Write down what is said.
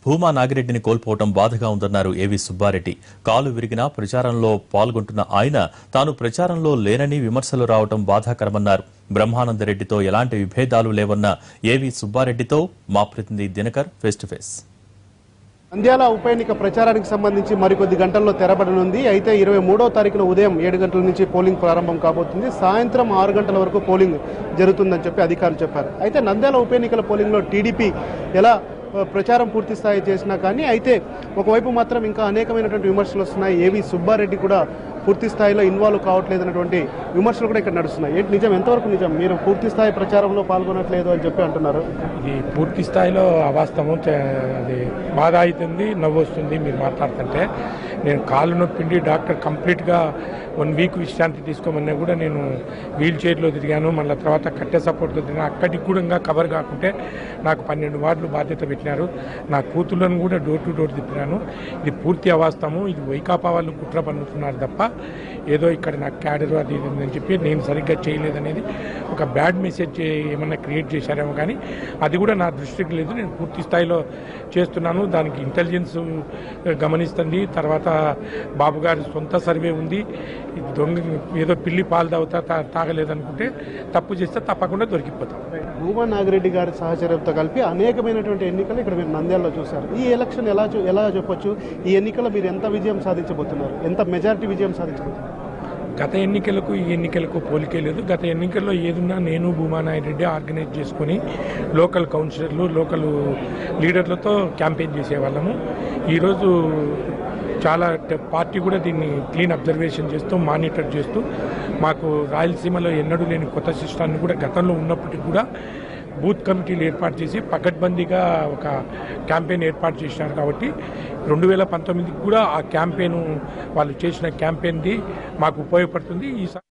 భూమా నాగిరెడ్డిని కోల్పోవటం బాధగా ఉందన్నారు ఏవి సుబ్బారెడ్డి కాలు విరిగినా ప్రచారంలో పాల్గొంటున్న ఆయన తాను ప్రచారంలో లేనని విమర్శలు రావటం బాధాకరమన్నారు బ్రహ్మానందరెడ్డితో ఎలాంటి విభేదాలు లేవన్న ఏవి సుబ్బారెడ్డితో మా ప్రతినిధి Dinakar face to face Nandyal ఉప ఎన్నిక ప్రచారానికి సంబంధించి మరికొద్ది గంటల్లో తెరబడనుంది అయితే ఇరవై మూడో తారీఖున ఉదయం ఏడు గంటల నుంచి పోలింగ్ ప్రారంభం కాబోతుంది సాయంత్రం ఆరు గంటల వరకు పోలింగ్ జరుగుతుందని చెప్పి అధికారులు చెప్పారు అయితే నంద్యాల ఉప ఎన్నికల పోలింగ్లో టీడీపీ ఎలా ఆ, ప్రచారం పూర్తి స్థాయి చేసినా కానీ అయితే ఒకవైపు మాత్రం ఇంకా అనేకమైనటువంటి విమర్శలు వస్తున్నాయి ఏవి సుబ్బారెడ్డి కూడా పూర్తి స్థాయిలో ఇన్వాల్వ్ కావట్లేదు అన్నటువంటి విమర్శలు కూడా ఇక్కడ నడుస్తున్నాయి ఏంటి నిజం ఎంతవరకు నిజం మీరు పూర్తి స్థాయి ప్రచారంలో పాల్గొనట్లేదు అని చెప్పి అంటున్నారు ఇది పూర్తి స్థాయిలో అవాస్తవం చే- అది బాధ అవుతుంది నవ్వు వస్తుంది మీరు మాట్లాడుతుంటే నేను కాళ్ళు నొప్పిండి డాక్టర్ కంప్లీట్గా వన్ వీక్ విశ్రాంతి తీసుకోమన్నా కూడా నేను వీల్ చైర్లో తిరిగాను మళ్ళీ తర్వాత కట్టె సపోర్ట్తో తిరిగాను అక్కడికి కూడా ఇంకా కవర్ కాకుంటే నాకు పన్నెండు వార్డులు బాధ్యత పెట్టినారు నా కూతుళ్ళను కూడా డోర్ టు డోర్ తిప్పినాను ఇది పూర్తి అవాస్తవం ఇది వైకాపా వాళ్ళు కుట్ర పన్నుతున్నారు తప్ప ఏదో ఇక్కడ నాకు క్యాడర్ అది ఇది ఉందని చెప్పి నేను సరిగ్గా చేయలేదనేది ఒక బ్యాడ్ మెసేజ్ ఏమన్నా క్రియేట్ చేశారేమో కానీ అది కూడా నా దృష్టికి లేదు నేను పూర్తి స్థాయిలో చేస్తున్నాను దానికి ఇంటెలిజెన్స్ గమనిస్తుంది తర్వాత బాబు గారి సొంత సర్వే ఉంది ఇది దొంగ ఏదో పిల్లి పాలు తాగుతా తా- తాగలేదనుకుంటే తప్పు చేస్తే తప్పకుండా దొరికిపోతాం భూమా నాగిరెడ్డి గారి సహచర్యంతో కలిపి అనేకమైనటువంటి ఎన్నికలు ఇక్కడ మీరు నంద్యాలలో చూశారు ఈ ఎలక్షన్ ఎలా చూ- ఎలా చెప్పొచ్చు ఈ ఎన్నికల్లో మీరు ఎంత విజయం సాధించబోతున్నారు ఎంత మెజారిటీ విజయం సాధించబోతున్నారు గత ఎన్నికలకు ఈ ఎన్నికలకు పోలికే లేదు గత ఎన్నికల్లో ఏదున్నా నేను భూమానాయుడు రెడ్డి ఆర్గనైజ్ చేసుకొని లోకల్ కౌన్సిలర్లు లోకల్ లీడర్లతో క్యాంపెయిన్ చేసేవాళ్ళము ఈరోజు చాలా ట- పార్టీ కూడా దీన్ని క్లీన్ అబ్జర్వేషన్ చేస్తూ మానిటర్ చేస్తూ మాకు రాయలసీమలో ఎన్నడూ లేని కొత్త సిస్టాన్ని కూడా గతంలో ఉన్నప్పటికీ కూడా బూత్ కమిటీలు ఏర్పాటు చేసి పకడ్బందీగా ఒక క్యాంపెయిన్ ఏర్పాటు చేసినారు కాబట్టి రెండు వేల పంతొమ్మిదికి కూడా ఆ క్యాంపెయిన్ వాళ్ళు చేసిన క్యాంపెయిన్ది మాకు ఉపయోగపడుతుంది ఈ